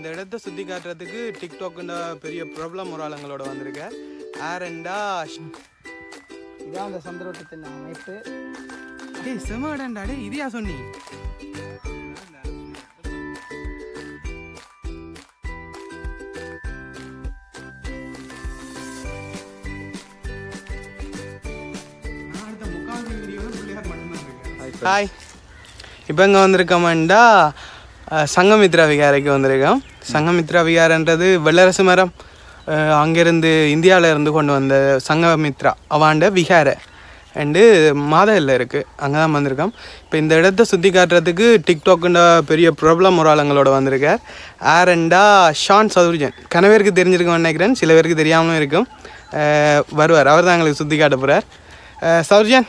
இந்த இடத்த சுற்றி காட்டுறதுக்கு டிக்டாக்ன்ற பெரிய ப்ராப்ளம் ஒரு ஆளுங்களோட வந்திருக்கேன் ஆரண்டா இதான் அந்த சந்திரோட்டத்தின் அமைப்பு டேய் செமடாண்டா டேய் இதையா சொன்னி ஹாய் இப்போ இங்கே வந்திருக்கோமாண்டா அஹ், சங்கமித்ரா விகாரைக்கு வந்திருக்கோம் சங்கமித்ரா விகாரன்றது வெள்ளரசு மரம் அஹ், அங்கேருந்து இந்தியாவில் இருந்து கொண்டு வந்த சங்கமித்ரா அவாண்ட விகாரை அண்டு மாதவில் இருக்குது அங்கே தான் வந்திருக்கோம் இப்போ இந்த இடத்த சுற்றி காட்டுறதுக்கு டிக்டாக்ன்ற பெரிய ப்ராப்ளம் ஒரு ஆளுங்களோட வந்திருக்கார் ஆரண்டா ஷான் சதுர்ஜன் கன பேருக்கு தெரிஞ்சிருக்கோம்னு நினைக்கிறேன் சில பேருக்கு தெரியாமலும் இருக்கும் அஹ், வருவார் அவர் தான் எங்களுக்கு சுற்றி காட்ட போகிறார் சௌர்ஜன்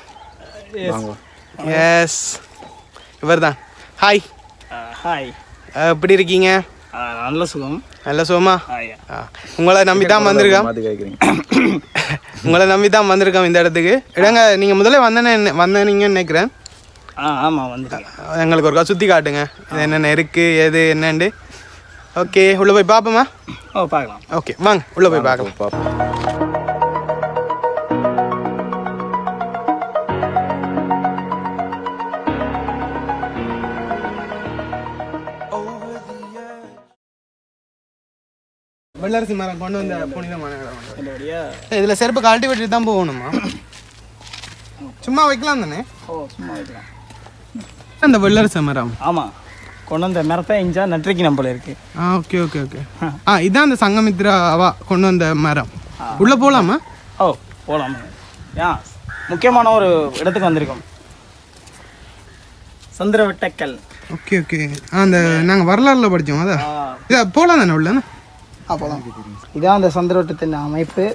எஸ் இவர் தான் ஹாய் ஹாய் எப்படி இருக்கீங்க நல்ல சுகம் நல்ல சுகமா ஆயா ஆ. உங்களை நம்பி தான் வந்திருக்கோம் உங்களை நம்பி தான் வந்திருக்கோம் இந்த இடத்துக்கு இடங்க நீங்கள் முதல்ல வந்தேன்னு வந்தனீங்கன்னு நினைக்கிறேன் ஆ ஆமாம் வந்துருக்கேன் எங்களுக்கு ஒருக்கா சுற்றி காட்டுங்க இது என்னென்ன இருக்குது எது என்னண்டு ஓகே உள்ளே போய் பார்ப்போமா ஓ பார்க்கலாம் ஓகே வாங்க உள்ளே போய் பார்க்கலாம் வெள்ளரசி மரம் கொண்டு வந்த புனிதமான இடம் வந்து. என்னுடைய இதில் செருப்பு கழட்டி விட்டுட்டு தான் போகணுமா சும்மா வைக்கலாம் தானே ஓ சும்மா வைக்கலாம் அந்த வெள்ளரசி மரம் ஆமாம் கொண்டு வந்த மரத்தை இஞ்சா நட்டுருக்கு நம்மள இருக்கு ஆ ஓகே ஓகே ஓகே ஆ இதான் அந்த சங்கமித்ரா அவா கொண்டு வந்த மரம் உள்ளே போகலாமா ஓ போகலாம் யா முக்கியமான ஒரு இடத்துக்கு வந்திருக்கோம் சந்திரவட்டக்கல் ஓகே ஓகே அந்த நாங்கள் வரலாறுல படித்தோம் அதான் ஆ இதா போகலாம் தானே உள்ள ஆ போகலாம் இதான் அந்த சந்திரோட்டத்தின் அமைப்பு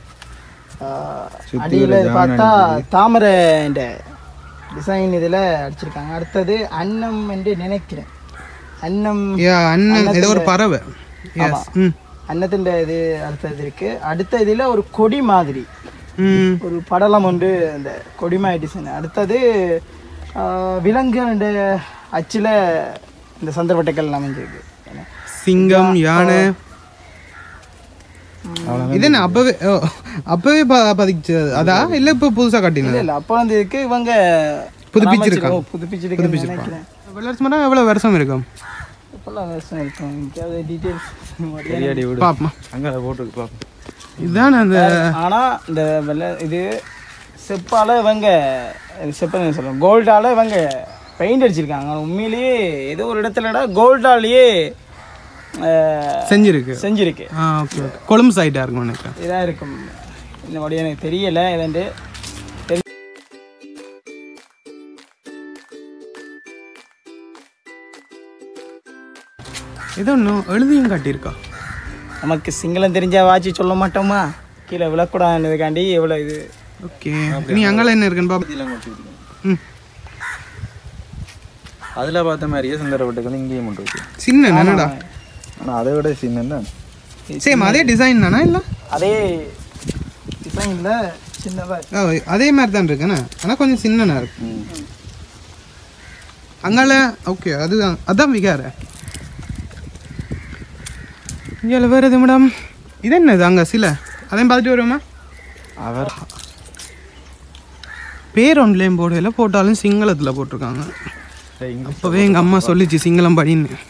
அடியில் பார்த்தா தாமரை டிசைன் இதில் அடிச்சிருக்காங்க அடுத்தது அன்னம் என்று நினைக்கிறேன் அன்னம் யா அண்ணன் ஏதோ ஒரு பறவை எஸ் ம் அன்னத்தின் இது அடுத்தது இருக்கு அடுத்த இதில் ஒரு கொடி மாதிரி ம் ஒரு படலம் ஒன்று அந்த கொடிமாய் டிசைன் அடுத்தது ஆ, விலங்குகள் அச்சில் இந்த சந்திரவட்டக்கல் அமைஞ்சிருக்கு சிங்கம் யானை இது என்ன அப்பவே ஓ, அப்பவே ப- பதிச்சது அதா இல்லை இப்போ புதுசாக கட்டினது இல்லை இல்லை அப்போ வந்து இதுக்கு இவங்க புதுப்பிச்சிருக்காங்க. பராமரிச்சிருக்காங்க. புதுப்பிச்சிருக்காங்க நினைக்கிறேன் வெள்ளரசி மரம் எவ்வளோ வருஷம் இருக்கும் இப்போல்லாம் வருஷம் இருக்கும் எங்கேயாவது டீட்டெயில்ஸ் பாப்போமா அங்கே போட்டுருக்கு பாப்போம் இதுதானே அந்த ஆனால் இந்த வெள்ளை இது செப்பால் இவங்க செப்பன்னு சொல்லுவோம் கோல்டால் இவங்க பெயிண்ட் அடிச்சிருக்காங்க ஆனா உண்மையிலேயே ஏதோ ஒரு இடத்துலடா கோல்டாலேயே செஞ்சிருக்கு செஞ்சிருக்கு ஆ ஓகே ஓகே கொழும்பு சைட்டாக இருக்கும் நினைக்கிறேன் இதாக இருக்கும் இந்த மாதிரி எனக்கு தெரியலை இதுன்ட்டு ஏதோ ஒன்றும் எழுதியும் காட்டியிருக்கா நமக்கு சிங்களம் தெரிஞ்சா வாட்சி சொல்ல மாட்டோமா கீழே விழக்கூடாதுக்காண்டி எவ்வளோ இது ஓகே நீ அங்கெல்லாம் என்ன இருக்குன்னு பாப்பா ம் அதில் பார்த்த மாதிரியே சுந்தரப்பட்டுக்கள் இங்கேயும் மட்டும் இருக்கு சின்ன என்னடா ஆனால் அதை விட சின்ன தான் சேம் அதே டிசைன் தானே இல்லை அதே டிசைனில் சின்னதாக ஓ, அதே மாதிரி தான் இருக்குண்ணே ஆனால் கொஞ்சம் சின்னனா இருக்கு அங்கால ஓகே அதுதான் அதான் விகார இங்கே வேறு எது மேடம் இது என்னது அங்கே சில அதையும் பார்த்துட்டு வருவோமா அவர் பேர் ஒன்றுலேயும் போடல போட்டாலும் சிங்களத்தில் போட்டிருக்காங்க இங்கே அப்போவே எங்கள் அம்மா சொல்லிச்சு சிங்களம் படின்னு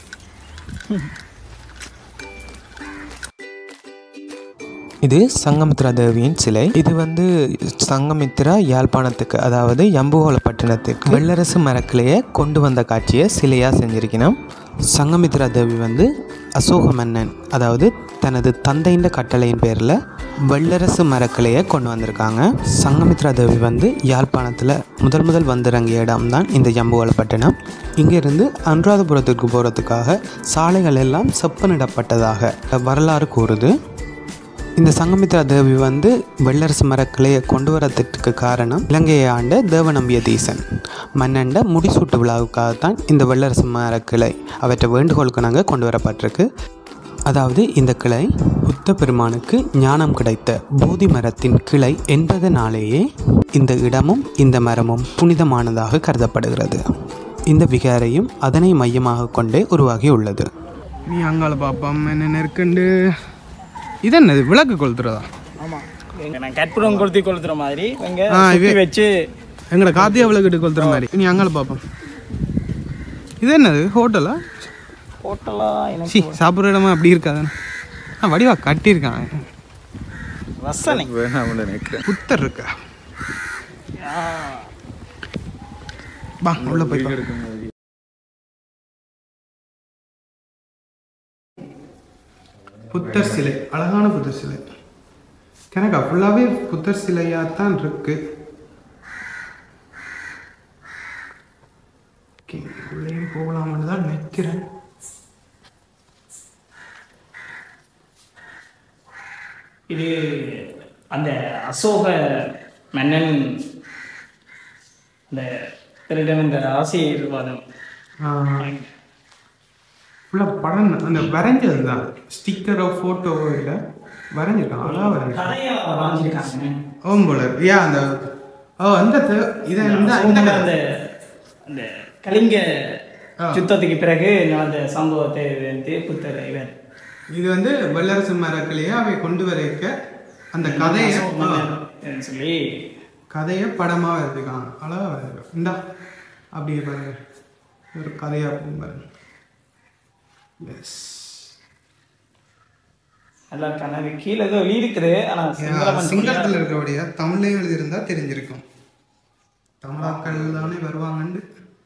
இது சங்கமித்ரா தேவியின் சிலை இது வந்து சங்கமித்ரா யாழ்ப்பாணத்துக்கு அதாவது யம்புகோலப்பட்டினத்திற்கு வெள்ளரசு மரக்கிளையை கொண்டு வந்த காட்சியை சிலையாக செஞ்சிருக்கணும் சங்கமித்ரா தேவி வந்து அசோக மன்னன் அதாவது தனது தந்தையின் கட்டளையின் பேரில் வெள்ளரசு மரக்கிளையை கொண்டு வந்திருக்காங்க சங்கமித்ரா தேவி வந்து யாழ்ப்பாணத்தில் முதல் முதல் வந்திறங்கிய இடம் தான் இந்த யம்புகோலப்பட்டினம் இங்கிருந்து அனுராதபுரத்திற்கு போகிறதுக்காக சாலைகள் எல்லாம் செப்பனிடப்பட்டதாக வரலாறு கூறுது இந்த சங்கமித்ரா தேவி வந்து வெள்ளரசு மரக்கிளையை கொண்டு வரதுக்கு காரணம் இலங்கையை ஆண்ட தேவநம்பிய தீசன் மன்னண்ட முடிசூட்டு விழாவுக்காகத்தான் இந்த வெள்ளரசு மரக்கிளை அவற்றை வேண்டுகோளுக்கு நாங்கள் கொண்டு வரப்பட்டிருக்கு அதாவது இந்த கிளை புத்த பெருமானுக்கு ஞானம் கிடைத்த போதி மரத்தின் கிளை என்பதனாலேயே இந்த இடமும் இந்த மரமும் புனிதமானதாக கருதப்படுகிறது இந்த விகாரையும் அதனை மையமாக கொண்டே உருவாகி உள்ளது நீ அங்கால பாப்போம் என்ன இருக்குண்டு இது என்னது விளக்கு கொளுத்துறதா ஆமாம் நான் கற்பூரம் கொளுத்தி கொளுத்துற மாதிரி இவங்க ஆ, சுத்தி இவே- வச்சு எங்கட காத்தியா விளக்கிட்டு கொளுத்துற மாதிரி நீ அங்கால பாப்போம் இது என்னது ஹோட்டலா ஹோட்டலா எனக்கு சி சாப்பிட்ற இடமா அப்படி இருக்காது ஆ வடிவா கட்டியிருக்கான் ரசனை வேணாம்ல நினைக்கிறேன் புத்தர் இருக்கா ஆ, பா உள்ள போய் பா. புத்தர் சிலை அழகான புத்தர் சிலை கணக்கா ஃபுல்லாகவே புத்தர் சிலையாக தான் இருக்கு ஓகே உள்ளேயும் போகலாம்னு தான் நினைக்கிறேன் இது அந்த அசோக மன்னன் அந்த திருடன் இந்த ஆசீர்வாதம் ஃபுல்லாக படம் அந்த வரைஞ்சது தான் ஸ்டிக்கரோ ஃபோட்டோவோ இல்லை வரைஞ்சிருக்கான் அழகாக வரைஞ்சிருக்கான் கதையா வரைஞ்சிருக்காங்க ஓம் போல ஏ அந்த ஓ அந்த த- இதை இந்த அசோகர் இந்த அந்த அந்த கலிங்க ஆ. யுத்தத்துக்கு பிறகு நடந்த சம்பவத்தை வந்து புத்தர் இவர் இது வந்து வல்லரசு மரக்கிலேயே அவை கொண்டு வரைக்க அந்த கதையை அசோக மன்னர் சொல்லி கதையை படமாக வரைஞ்சிருக்காங்க அழகாக வரைஞ்சிருக்காங்க இந்தா அப்படியே பாருங்க ஒரு கதையாக இருக்கும் பாருங்க எஸ் நல்லா கண்ணாடி கீழே ஏதோ இருக்குது ஆனா சிங்களம் சிங்களத்தில் இருக்கக்கூடிய தமிழ்லையும் எழுதியிருந்தா தெரிஞ்சிருக்கும் தமிழாக்கள் தானே வருவாங்கன்னு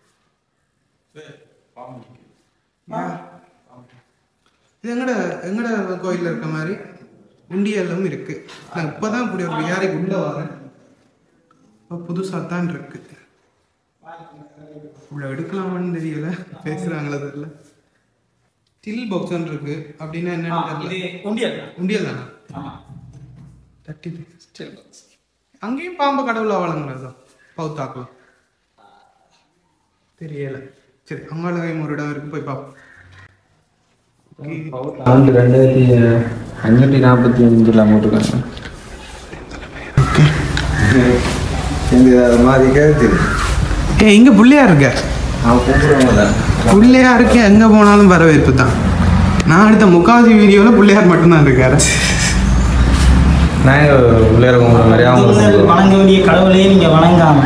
Yeah. இது எங்கட எங்கட கோயிலில் இருக்க மாதிரி உண்டியலும் இருக்கு நான் இப்போதான் இப்படி ஒரு விகாரிக்கு உள்ள வரேன் இப்போ புதுசாக தான் இருக்கு இவ்வளோ எடுக்கலாமான்னு தெரியல பேசுகிறாங்களே தெரியல ஸ்டில் பாக்ஸ் இருக்கு அப்படின்னா என்னன்னு இது தெரியல உண்டியல் உண்டியல் தானே ஆமா தட்டி அங்கேயும் பாம்பு கடவுளா வழங்குறதா பௌத்தாக்கலாம் தெரியல சரி அங்காளையும் ஒரு இடம் இருக்கு போய் பார்ப்போம் ஆண்டு ரெண்டாயிரத்தி அஞ்சூற்றி நாற்பத்தி அஞ்சில் போட்டிருக்காங்க இந்த மாதிரி கேட்டு ஏ இங்க புள்ளையா இருக்க அவன் கூப்பிடுவாங்க தான் புள்ளையா இருக்க எங்க போனாலும் வரவேற்பு தான் நான் எடுத்த முக்காவாசி வீடியோவில் பிள்ளையார் மட்டும்தான் இருக்காரு நாங்கள் பிள்ளையார கும்பிட்ற மாதிரி அவங்க நீங்கள் வணங்க வேண்டிய கடவுளையே நீங்க வணங்காம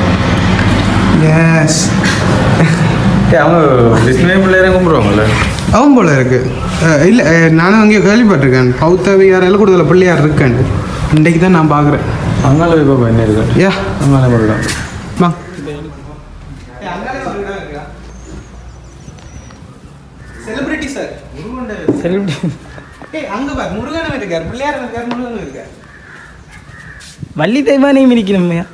எஸ் ஏய், அவங்க விஷ்ணுவே பிள்ளையார கும்பிடுவாங்கல்ல அவன் போல இருக்கு அஹ் இல்ல அஹ் நானும் அங்கே கேள்விப்பட்டிருக்கேன் பௌத்த விகாரில் கூடுதல் பிள்ளையார் இருக்கேன் இன்றைக்கு தான் நான் பார்க்குறேன் அங்கால இப்போ என்ன இருக்கு யா அங்கால முருகன் வா செலிபிரிட்டி சார் ஏய் அங்க பார் முருகன் இருக்கார் பிள்ளையார் இருக்கார் முருகன் இருக்கார் வள்ளி தெய்வானையும் இருக்கணுமையா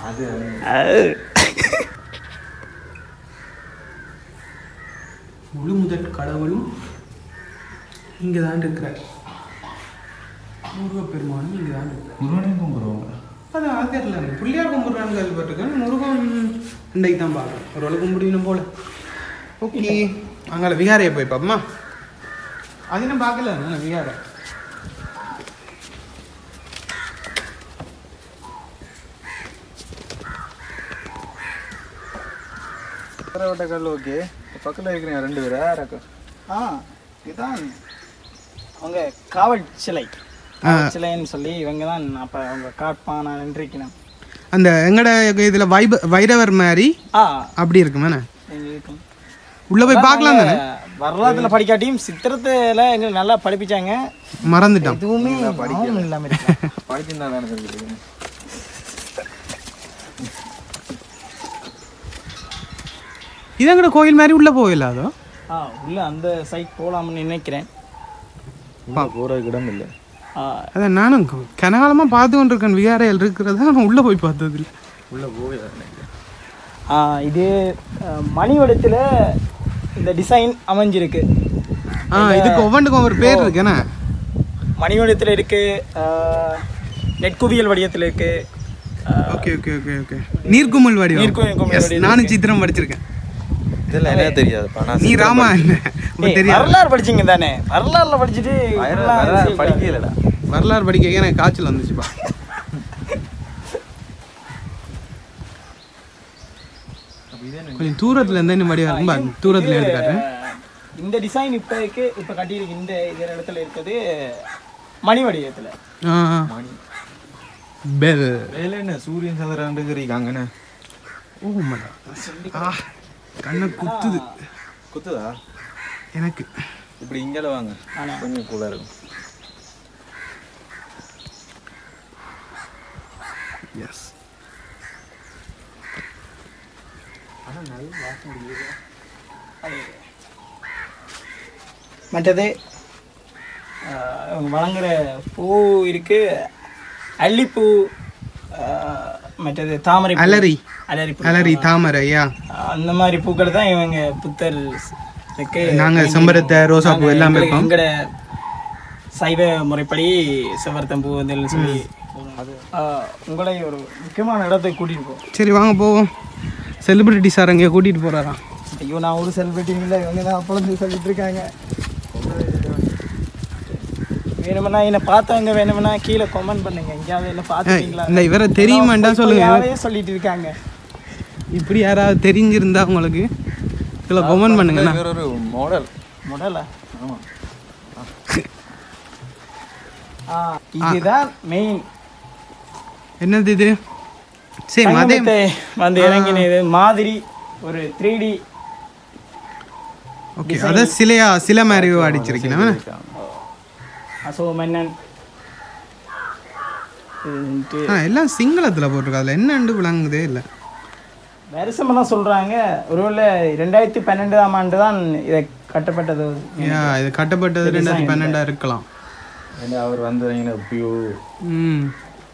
முழு முதற் கடவுளும் இங்கே தான் இருக்கிறார் முருகப்பெருமானும் இங்கே தான் இருக்கிறார் முருகனையும் கும்பிடுவாங்க அது அது தெரியல பிள்ளையார் கும்பிட்றான்னு கேள்விப்பட்டிருக்கேன் முருகன் இன்றைக்கு தான் பார்க்குறேன் ஒரு வேளை கும்பிடணும் போல ஓகே அங்கே விகாரையை போய் பாப்போமா அது நான் பார்க்கல நான் விகாரை வட்ட கல் ஓகே பக்கத்தில் இருக்கிறீங்க ரெண்டு பேரா இருக்கும் ஆ இதுதான் அவங்க காவல் சிலை காவல் சிலைன்னு சொல்லி இவங்க தான் அப்போ அவங்க காட்பான நின்றிக்கணும் அந்த எங்கட இதில் வைப வைரவர் மாதிரி ஆ அப்படி இருக்குமாண்ணே இங்க இருக்கும் உள்ளே போய் பார்க்கலாம் தானே வரலாற்றுல படிக்காட்டியும் சித்திரத்துல எங்களுக்கு நல்லா படிப்பிச்சாங்க மறந்துட்டான் எதுவுமே ஞாபகம் இல்லாம இருக்கு படிச்சுருந்தா தானே தெரிஞ்சுக்கிறீங்க இது எங்கட கோயில் மாதிரி உள்ளே போகல அதோ ஆ உள்ள அந்த சைட் போகலாம்னு நினைக்கிறேன் போகிறதுக்கு இடம் இல்லை ஆ, அதான் நானும் கனகாலமாக பார்த்து கொண்டிருக்கேன் விகாரையில் இருக்கிறதா நான் உள்ளே போய் பார்த்தது இல்லை உள்ளே போகல ஆ, இது அஹ், மணி வடிவத்துல இந்த டிசைன் அமைஞ்சிருக்கு ஆ இதுக்கு ஒவ்வொன்றுக்கும் ஒரு பேர் இருக்குண்ணே மணி வடிவத்தில் இருக்கு அஹ், நெற்குவியல் வடிவத்தில் இருக்கு அஹ், ஓகே ஓகே ஓகே ஓகே நீர்க்குமிழ் வடிவம் நீர்க்குமிழ் Yes, வடிவம் நானும் சித்திரம் படிச்சிருக்கேன் இதெல்லாம் என்ன தெரியாதுப்பா நான் நீ ராமா இல்லை உனக்கு ஏய், தெரியாது வரலாறு படிச்சீங்க தானே வரலாறுல படிச்சுட்டு இப்படிலாம் செய்யக்கூடாது. படிக்கலடா வரலாறு படிக்க எனக்கு காய்ச்சல் வந்துச்சுப்பா கொஞ்சம் தூரத்துல இருந்தா இன்னும் வடிவா இருக்கும் பாரு. தூரத்துல எடுத்து காட்டுறேன் இந்த டிசைன் இப்போக்கு இப்போ கட்டியிருக்கு இந்த இந்த இடத்துல இருக்குது மணி வடிவத்தில் ஆ பெல் வேலை என்ன சூரியன் சந்திரன் இருக்காங்கண்ணே ஓ மடா ஆ கண்ணை குத்துது குத்துதா எனக்கு இப்படி இங்கே வாங்க ஆனா. கொஞ்சம் கூலாக இருக்கும் எஸ் மற்றது ஆஹ், இவங்க வழங்குற பூ இருக்கு அல்லிப்பூ ஆஹ், மற்றது தாமரை பூ, அலரி அலரி பூ. அலரி தாமரை யா அந்த மாதிரி பூக்கள் தான் இவங்க புத்தர் இருக்கு நாங்க செம்பருத்தை, ரோசாப்பூ நாங்க எல்லாம் எங்களுக்கு- வைப்போம். எங்கட சைவ முறைப்படி செவ்வரத்தம் பூ வந்து சொல்லி ஆஹ், உங்களை ஒரு முக்கியமான இடத்துக்கு கூட்டிட்டு போவோம் சரி வாங்க போவோம் செலிபிரிட்டி சார் அங்கே கூட்டிகிட்டு போகிறாராம் ஐயோ நான் ஒரு செலிபிரிட்டி இல்லை இவங்க தான் அப்பொழுது சொல்லிட்டு இருக்காங்க வேணுமென்னா என்னை பார்த்தவங்க வேணுமென்னா கீழே கமெண்ட் பண்ணுங்க எங்கேயாவது என்ன பார்த்துருக்கீங்களா இந்த இவரை தெரியுமாண்டா சொல்லுங்க யாரையே சொல்லிட்டு இருக்காங்க இப்படி யாராவது தெரிஞ்சிருந்தா உங்களுக்கு இதில் கமெண்ட் பண்ணுங்கண்ணா வேற ஒரு மாடல் முதல்ல ஆமாம் ஆ இதுதான் மெயின் என்னது இது சரி அதே வந்து இறங்கினது மாதிரி ஒரு த்ரீ டி ஓகே அதை சிலையா சிலை மாதிரி அடிச்சிருக்கேன் அசோ மன்னன் இதுன்ட்டு ஆ எல்லாம் சிங்களத்தில் போட்டிருக்கு அதில் என்னண்டு விளங்குதே இல்லை வருஷமெல்லாம் சொல்றாங்க ஒருவேளை ரெண்டாயிரத்தி பன்னெண்டாம் ஆண்டு தான் இதை கட்டப்பட்டது யா இது கட்டப்பட்டது ரெண்டாயிரத்தி பன்னெண்டா இருக்கலாம் ஏன்னா அவர் வந்தவங்க பியூ ம்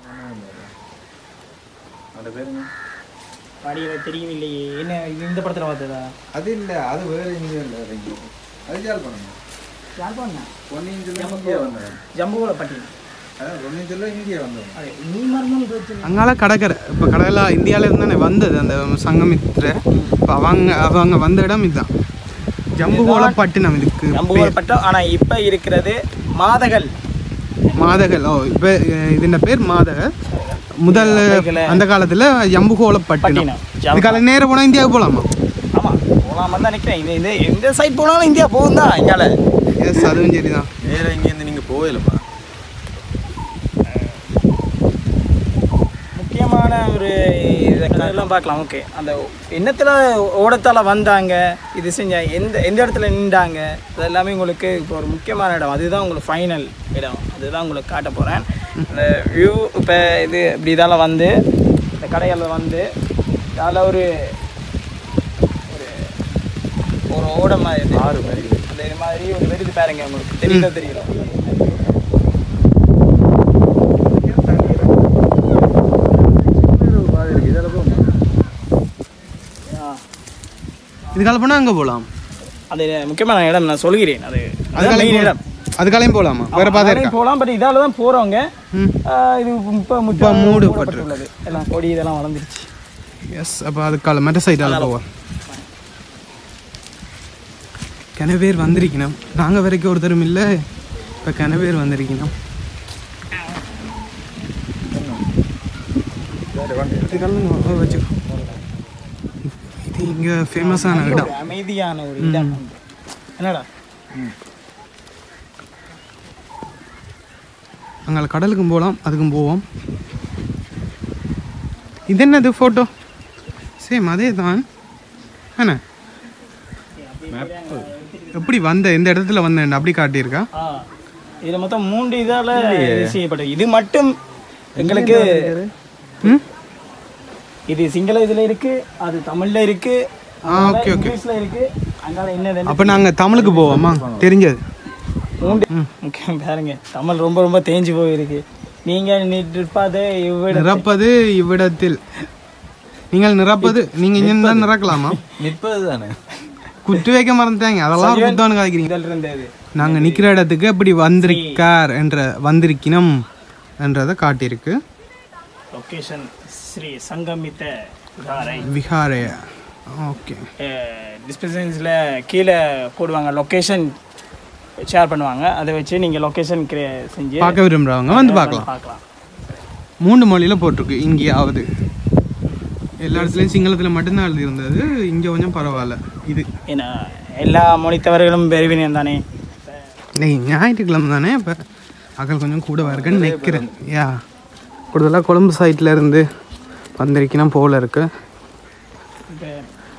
அந்த பேர் என்ன பாடியதை தெரியும் இல்லையே என்ன இது இந்த படத்துல பார்த்ததா அது இல்லை அது வேறு எங்கேயும் இல்லை அது எங்கேயும் அது ஜால் பண்ணுங்க யார் பண்ணா பொன்னியின் செல்வன் இங்கே வந்தவன் ஜம்புவோட பட்டி அதான் பொன்னியின் செல்வன் இங்கே வந்தவன் அது நீ மரணம் பிரச்சனை அங்கால கடற்கரை இப்போ கடலாம் இந்தியாவில் இருந்தானே வந்தது அந்த சங்கமித்ர இப்போ அவங்க அவங்க வந்த இடம் இதுதான் ஜம்புகோல பட்டினம் இதுக்கு ஜம்புவோட பட்டம் ஆனா இப்ப இருக்கிறது மாதகள் மாதகள் ஓ இப்போ இதன் பேர் மாதகள் முதல் அந்த காலத்தில் ஜம்புகோல பட்டினம் பட்டினம். ஜம்பு. இதுக்கால நேரம் போனால் இந்தியாவுக்கு போகலாமா ஆமா போலாமா தான் நினைக்கிறேன் இந்த இந்த எந்த சைட் போனாலும் இந்தியா போகும் தான் இங்கால எஸ் அதுவும் சரி தான் நேராக இங்கேருந்து நீங்கள் போகலப்பா முக்கியமான ஒரு இதெல்லாம் பார்க்கலாம் ஓகே அந்த என்னத்தில் ஓடத்தால் வந்தாங்க இது செஞ்ச எந்த எந்த இடத்துல நின்றாங்க அது எல்லாமே உங்களுக்கு இப்போ ஒரு முக்கியமான இடம் அதுதான் உங்களுக்கு ஃபைனல் இடம் அதுதான் உங்களுக்கு காட்ட போகிறேன் அந்த வியூ இப்போ இது இப்படி இதால் வந்து இந்த கடைகளில் வந்து இதால் ஒரு ஒரு ஒரு ஓடம் மாதிரி ஆறு மாதிரி அந்த இது மாதிரி ஒரு வெறுது பாருங்க உங்களுக்கு தெரியல தெரியல ஆ இதுக்கால போனால் அங்கே போகலாம் அது முக்கியமான இடம் நான் சொல்கிறேன் அது அதுதான் அதுக்காலையும் main இடம் அதுக்காலையும் போகலாமா வேறு பாதை இருக்கா போகலாம் பட் இதால தான் போகிறவங்க ம் இது இப்போ இப்ப மூடு மூடப்பட்டுள்ளது எல்லாம் கொடி இதெல்லாம் வளர்ந்துருச்சு எஸ் அப்போ அதுக்கால மற்ற சைடால் போவோம் கனவேர் வந்திருக்கணும் நாங்கள் வரைக்கும் ஒருத்தரும் இல்லை இப்போ கனவேர் வந்திருக்கணும் இதுக்கெல்லாம் வச்சுக்கோ இது இங்கே ஃபேமஸான இடம் ஒரு அமைதியான ஒரு இடம் என்னடா அங்கே கடலுக்கும் போகலாம் அதுக்கும் போவோம் இது என்னது ஃபோட்டோ சேம் அதே தான் என்ன எப்படி வந்த எந்த இடத்துல வந்தேன் அப்படி காட்டியிருக்கா ஆ இதில் மொத்தம் மூன்று இதால் இது செய்யப்பட்டது இது மட்டும் எங்களுக்கு ம் இது சிங்கள இதில் இருக்கு அது தமிழ்ல இருக்கு ஆ, okay, okay. இங்கிலீஷ்ல இருக்கு அங்கால என்ன அப்போ நாங்கள் தமிழுக்கு போவோமா தெரிஞ்சது மூன்று முக்கியம் பாருங்க தமிழ் ரொம்ப ரொம்ப தேஞ்சு போயிருக்கு நீங்க நிற்பாதே இவ்விட நிரப்பது இவ்விடத்தில் நீங்கள் நிரப்பது நீங்கள் இங்கே தான் நிரக்கலாமா நிற்பது தானே குத்து வைக்க மறந்துட்டாங்க அதெல்லாம் ஒரு குத்தானு காய்க்கிறீங்க இதில் இருந்தது நாங்கள் நிற்கிற இடத்துக்கு எப்படி வந்திருக்கார் என்ற வந்திருக்கணும் என்றதை காட்டியிருக்கு லொக்கேஷன் ஸ்ரீ சங்கமித்த விகாரை விஹாரய ஓகே டிஸ்கிரிப்ஷன்ஸில் கீழே போடுவாங்க லொக்கேஷன் ஷேர் பண்ணுவாங்க அதை வச்சு நீங்கள் லொக்கேஷன் செஞ்சு பார்க்க விரும்புகிறவங்க வந்து பார்க்கலாம் பார்க்கலாம் மூன்று மொழியில் போட்டிருக்கு இங்கேயாவது எல்லா இடத்துலையும் சிங்களத்தில் மட்டும்தான் எழுதி இருந்தது இங்கே கொஞ்சம் பரவாயில்ல இது ஏன்னா எல்லா மொழித்தவர்களும் பெருவினம் தானே டேய் ஞாயிற்றுக்கிழமை தானே இப்போ அகல் கொஞ்சம் கூட இருக்குன்னு நிற்கிறேன் யா கூடுதலாக கொழும்பு சைட்டில் இருந்து வந்திருக்கணும் போல இருக்கு இப்போ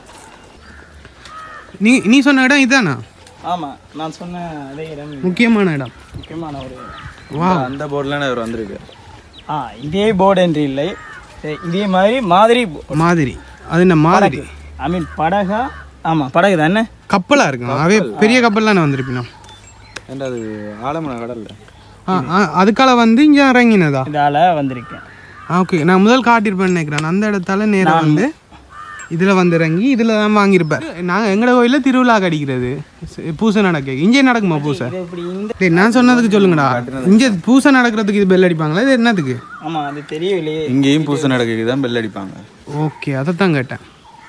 நீ நீ சொன்ன இடம் இதானா ஆமாம் நான் சொன்ன அதே இடம் முக்கியமான இடம் முக்கியமான ஒரு வா அந்த போர்டில் அவர் வந்திருக்கு ஆ இதே போர்டு என்று இல்லை இ- இதே மாதிரி மாதிரி மாதிரி அது என்ன மாதிரி ஐ மீன் படகா ஆமாம் படகு தானே கப்பலாக இருக்கும் அவே பெரிய கப்பல் தானே வந்திருப்பினோம் ஏன்டா அது ஆழமான கடல்ல ஆ ஆ, அதுக்கால வந்து இங்கே இறங்கினதா இதால் வந்திருக்கேன் ஆ ஓகே நான் முதல் காட்டியிருப்பேன்னு நினைக்கிறேன் அந்த இடத்தால நேராக வந்து இதில் வந்து இறங்கி இதில் தான் வாங்கியிருப்பேன் நாங்கள் எங்களோட கோயிலில் திருவிழா கடிக்கிறது ச- பூசை நடக்க இங்கே நடக்குமா பூசை இது இப்படி இந்த டேய் நான் சொன்னதுக்கு சொல்லுங்கடா இங்கே பூசை நடக்கிறதுக்கு இது பெல் அடிப்பாங்களா இது என்னத்துக்கு ஆமாம் அது தெரியலையே இங்கேயும் பூசை நடக்கிறதுக்கு தான் பெல் அடிப்பாங்க ஓகே அதை தான் கேட்டேன்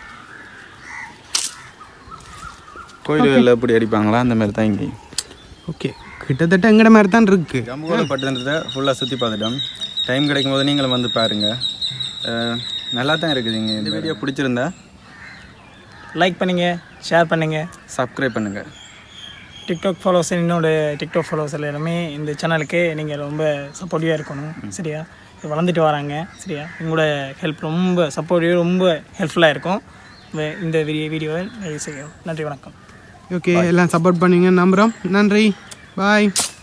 கோயில்களில் எப்படி அடிப்பாங்களா அந்த மாதிரி தான் இங்கேயும் ஓகே கிட்டத்தட்ட எங்கட மாதிரி தான் இருக்கு ஜம்புகோல பட்டணத்தை ஃபுல்லாக சுற்றி பார்த்துட்டோம் டைம் கிடைக்கும் போது நீங்களும் வந்து பாருங்கள் நல்லா தான் இருக்குது இங்கே இந்த வீடியோ பிடிச்சிருந்தா லைக் பண்ணுங்க ஷேர் பண்ணுங்க சப்ஸ்கிரைப் பண்ணுங்கள் டிக்டாக் ஃபாலோவர்ஸ் என்னோட டிக்டாக் ஃபாலோவர்ஸ் எல்லாருமே இந்த சேனலுக்கு நீங்கள் ரொம்ப சப்போர்ட்டிவாக இருக்கணும் சரியா இது வளர்ந்துட்டு வராங்க சரியா உங்களோட ஹெல்ப் ரொம்ப சப்போர்ட்டிவ் ரொம்ப ஹெல்ப்ஃபுல்லாக இருக்கும் இந்த- இந்த வீடியோ வீடியோவை நிறைவு செய்யும் நன்றி வணக்கம் ஓகே எல்லாம் சப்போர்ட் பண்ணுவீங்க நம்புகிறோம் நன்றி பாய்